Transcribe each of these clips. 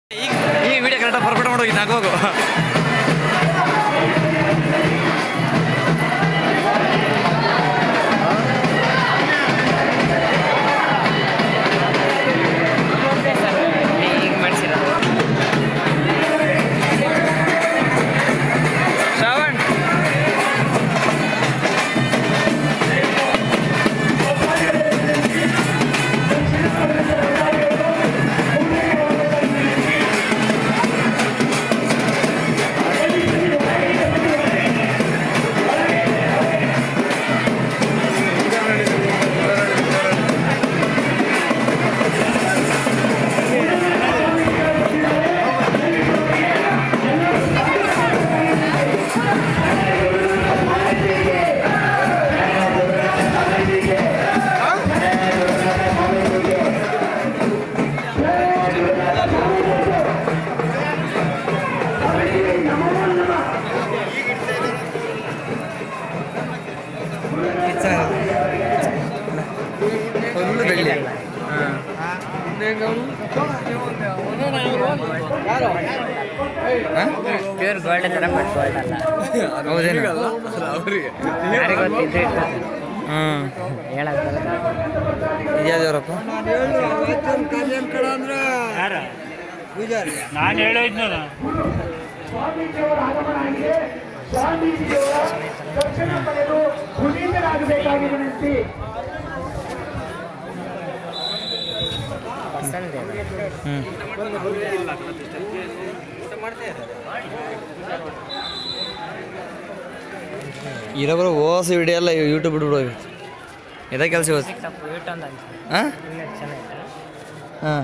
ಈಗ ಈ ವಿಡಿಯೋ ಕರೆಕ್ಟಾಗಿ ಫರ್ಫೆಕ್ಟ್ ಮಾಡೋಗಿ ನಾಲ್ಕು ಹೋಗು ಶ್ರಾವಣ್ ಫುಲ್ ಬೆಳ್ಳಿ ಪ್ಯೂರ್ ಗೋಲ್ಡ್ ತರ ಬಟ್ ಗೋಲ್ಡ್ ಅಲ್ಲ ಹೌದೇನು ಯಾರಿಗೆ ಗೊತ್ತಿದ್ದು ಹ್ಞೂ ಹೇಳಕ್ಕಲ್ಲ ಇದ್ಯಾವ್ದವ್ರಪ್ಪ ನಾನು ಹೇಳಿದ್ನಲ್ಲ ಪಸಂದ್ ಇದೆ ಹ್ಞೂ ಇರೋಬ್ರು ಓಸ್ ವಿಡಿಯೋ ಎಲ್ಲ ಯೂಟ್ಯೂಬ್ ಬಿಡ್ಬಿಡೋ ಇದೇ ಕೆಲಸ ಇವತ್ತು ಸ್ವಲ್ಪ ಇಟ್ಟೊಂದು ಅನ್ಸುತ್ತೆ ಹಾಂ ಇನ್ನೂ ಚೆನ್ನಾಗಿತ್ತು ಹಾಂ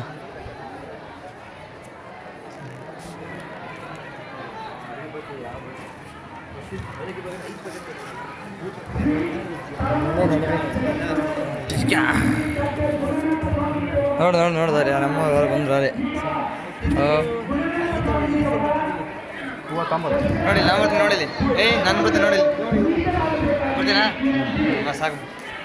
ನೋಡು ನೋಡು ನೋಡ್ದಾರೆ ನಮ್ಮ ಹೊರ ಬಂದ್ರು ಅದೇ ನೋಡಿಲ್ಲ ನಾ ಬರ್ತೀನಿ ನೋಡಿಲಿ ಏಯ್ ನಾನು ಬರ್ತೀನಿ ನೋಡಿಲಿ ಬರ್ತೀನಾ ಹಾಂ ಸಾಕು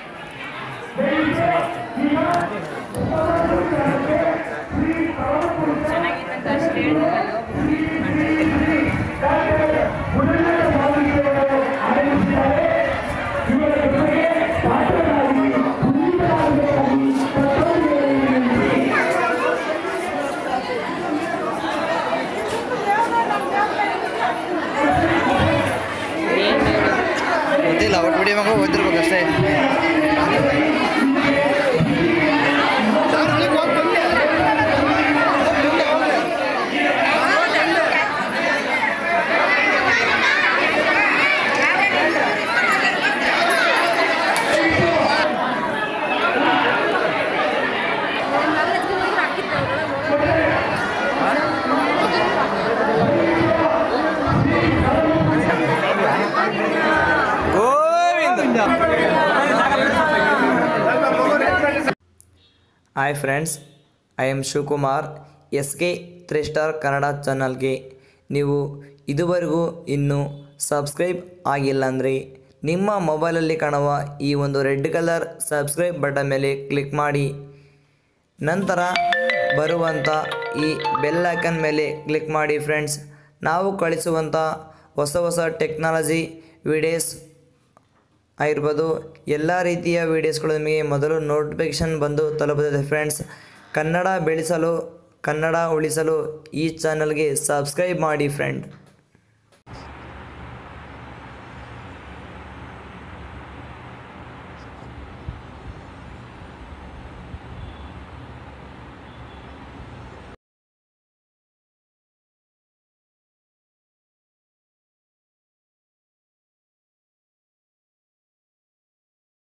ಗೊತ್ತಿಲ್ಲ ಒಟ್ಟು ವಿಡಿಯೋ ಮಗ ಓದಿರ್ಬೇಕು ಅಷ್ಟೇ Govinda hi friends I am Shivakumar S K three star Kannada ಚಾನಲ್ಗೆ ನೀವು ಇದುವರೆಗೂ ಇನ್ನೂ ಸಬ್ಸ್ಕ್ರೈಬ್ ಆಗಿಲ್ಲ ಅಂದರೆ ನಿಮ್ಮ ಮೊಬೈಲಲ್ಲಿ ಕಾಣುವ ಈ ಒಂದು ರೆಡ್ ಕಲರ್ ಸಬ್ಸ್ಕ್ರೈಬ್ ಬಟನ್ ಮೇಲೆ ಕ್ಲಿಕ್ ಮಾಡಿ ನಂತರ ಬರುವಂಥ ಈ ಬೆಲ್ ಐಕನ್ ಮೇಲೆ ಕ್ಲಿಕ್ ಮಾಡಿ ಫ್ರೆಂಡ್ಸ್ ನಾವು ಕಳಿಸುವಂಥ ಹೊಸ ಹೊಸ ಟೆಕ್ನಾಲಜಿ ವಿಡಿಯೋಸ್ ಆಗಿರ್ಬೋದು ಎಲ್ಲ ರೀತಿಯ ವೀಡಿಯೋಸ್ಗಳು ನಿಮಗೆ ಮೊದಲು ನೋಟಿಫಿಕೇಷನ್ ಬಂದು ತಲುಪುತ್ತದೆ ಫ್ರೆಂಡ್ಸ್ ಕನ್ನಡ ಬೆಳೆಸಲು ಕನ್ನಡ ಉಳಿಸಲು ಈ ಚಾನಲ್ಗೆ ಸಬ್ಸ್ಕ್ರೈಬ್ ಮಾಡಿ ಫ್ರೆಂಡ್